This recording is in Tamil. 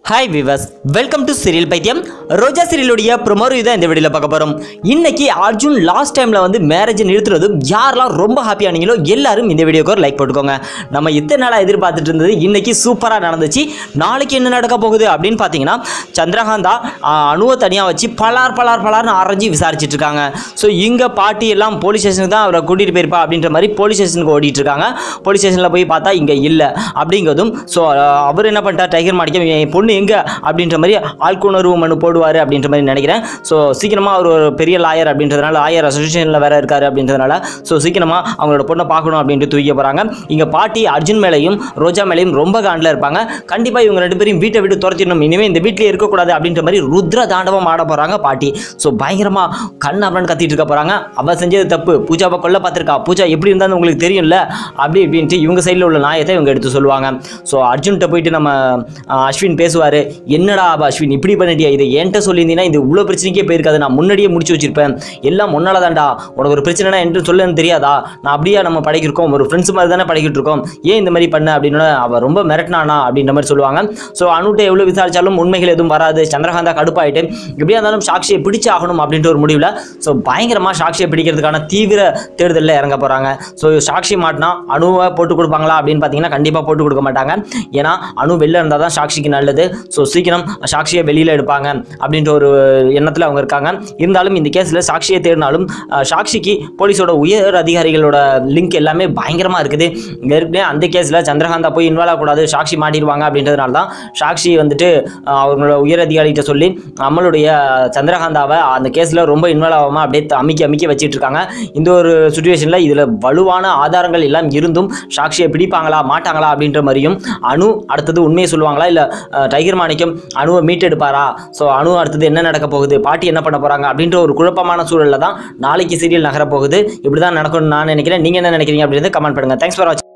hi viewers welcome to serial பைத்தியம் ரோஜா சீரியலுடைய ப்ரொமோ ரிவ்யூ தான் இந்த வீடியோவில் பார்க்க போகிறோம் இன்னைக்கு அர்ஜுன் லாஸ்ட் டைமில் வந்து மேரேஜ் நிறுத்துறதும் யாரெல்லாம் ரொம்ப ஹாப்பி ஆனீங்களோ எல்லாரும் இந்த வீடியோக்கு ஒரு லைக் போட்டுக்கோங்க நம்ம இத்தனை நாளாக எதிர்பார்த்துட்டு இருந்தது இன்னைக்கு சூப்பராக நடந்துச்சு நாளைக்கு என்ன நடக்க போகுது அப்படின்னு பார்த்தீங்கன்னா சந்திரகாந்தா ஆ, அணுவை தனியாக வச்சு பலார் பலார் பலார்னு அரைஞ்சி விசாரிச்சுட்டு இருக்காங்க ஸோ இங்கே பாட்டி எல்லாம் போலீஸ் ஸ்டேஷனுக்கு தான் அவரை கூட்டிகிட்டு போயிருப்பா அப்படின்ற மாதிரி போலீஸ் ஸ்டேஷனுக்கு ஓடிட்டு இருக்காங்க போலீஸ் ஸ்டேஷனில் போய் பார்த்தா இங்கே இல்லை அப்படிங்கிறதும் ஸோ அவர் என்ன பண்ணிட்டா டைகர் மாடிக்க என் பொண்ணு எங்கே அப்படின்ற மாதிரி ஆள்குணர்வு மனு போடுவார் அப்படின்ற மாதிரி நினைக்கிறேன் ஸோ சீக்கிரமாக அவர் ஒரு பெரிய லாயர் அப்படின்றதுனால லாயர் அசோசியேஷனில் வேற இருக்காரு அப்படின்றதுனால ஸோ சீக்கிரமாக அவங்களோட பொண்ணை பார்க்கணும் அப்படின்ட்டு தூக்கிய போகிறாங்க இங்கே பாட்டி அர்ஜுன் மேலேயும் ரோஜா மேலேயும் ரொம்ப காண்டில் இருப்பாங்க கண்டிப்பாக இவங்க ரெண்டு பேரும் வீட்டை விட்டு துரத்திடணும் இனிமேல் இந்த வீட்டிலே இருக்கக்கூடாது அப்படின்ற மாதிரி ருத்ர தாண்டவம் ஆட போகிறாங்க பாட்டி ஸோ பயங்கரமாக கண் அப்படின்னு கத்திட்டு இருக்க போகிறாங்க அவள் செஞ்சது தப்பு பூஜாவை கொல்ல பார்த்துருக்கா பூஜா எப்படி இருந்தாலும் உங்களுக்கு தெரியும்ல அப்படி இப்படின்ட்டு இவங்க சைடில் உள்ள நியாயத்தை இவங்க எடுத்து சொல்லுவாங்க ஸோ அர்ஜுன்கிட்ட போயிட்டு நம்ம ஆஹ், அஸ்வின் பேசுவார் என்னடா அவ அஸ்வின் இப்படி பண்ணிட்டியா இது என்கிட்ட சொல்லியிருந்தீங்கன்னா இது இவ்வளோ பிரச்சனைக்கே போயிருக்காது நான் முன்னாடியே முடிச்சு வச்சிருப்பேன் எல்லாம் முன்னால தான்டா உனக்கு ஒரு பிரச்சனைனா என்று சொல்லன்னு தெரியாதா நான் அப்படியே நம்ம படைக்கிருக்கோம் ஒரு ஃப்ரெண்ட்ஸ் மாதிரி தானே படைக்கிட்டு இருக்கோம் ஏன் இந்த மாதிரி பண்ண அப்படின்னு அவ ரொம்ப மிரட்டினானா அப்படின்ற மாதிரி சொல்லுவாங்க ஸோ அனுட்ட எவ்வளோ விசாரிச்சாலும் உண்மைகள் எதுவும் வராது சந்திரகாந்தா கடுப்பாயிட்டு எப்படியா இருந்தாலும் சாட்சியை பிடிச்சு ஆகணும் அப்படின்ற ஒரு முடிவில் ஸோ பயங்கரமாக சாட்சியை பிடிக்கிறதுக்கான தீவிர தேடுதலில் இறங்க போகிறாங்க ஸோ சாட்சி மாட்டினா அணுவை போட்டு கொடுப்பாங்களா அப்படின்னு பார்த்தீங்கன்னா கண்டிப்பாக போட்டு கொடுக்க மாட்டாங்க ஏன்னா அணு வெளில இருந்தால் தான் சாட்சிக்கு நல்லது ஸோ சீக்கிரம் சாட்சியை வெளியில் எடுப்பாங்க அப்படின்ற ஒரு எண்ணத்தில் அவங்க இருக்காங்க இருந்தாலும் இந்த கேஸில் சாட்சியை தேடினாலும் அஹ், சாட்சிக்கு போலீஸோட உயர் அதிகாரிகளோட லிங்க் எல்லாமே பயங்கரமாக இருக்குது ஏற்கனவே அந்த கேஸில் சந்திரகாந்தா போய் இன்வால்வ் ஆகக்கூடாது சாட்சி மாட்டிடுவாங்க அப்படின்றதுனால தான் சாட்சி வந்துட்டு அஹ், அவங்களோட உயர் அதிகாரிகிட்ட சொல்லி நம்மளுடைய சந்திரகாந்தாவை அந்த கேஸில் ரொம்ப இன்வால்வ் ஆகாமல் அப்படியே அமுக்கி அமுக்கி வச்சிட்டு இருக்காங்க இந்த ஒரு சுச்சுவேஷனில் இதில் வலுவான ஆதாரங்கள் எல்லாம் இருந்தும் சாட்சியை பிடிப்பாங்களா மாட்டாங்களா அப்படின்ற மாதிரியும் அணு அடுத்தது உண்மையை சொல்லுவாங்களா இல்லை டைகர் மாணிக்கம் அணுவை மீட்டெடுப்பாரா ஸோ அணு அடுத்தது என்ன நடக்க போகுது பாட்டி என்ன பண்ண போகிறாங்க அப்படின்ற ஒரு குழப்பமான சூழலில் தான் நாளைக்கு சீரியல் நகர போகுது இப்படி தான் நடக்கும்னு நான் நினைக்கிறேன் நீங்கள் என்ன நினைக்கிறீங்க அப்படின்றத கமெண்ட் பண்ணுங்கள் தேங்க்ஸ் ஃபார் வாட்சிங்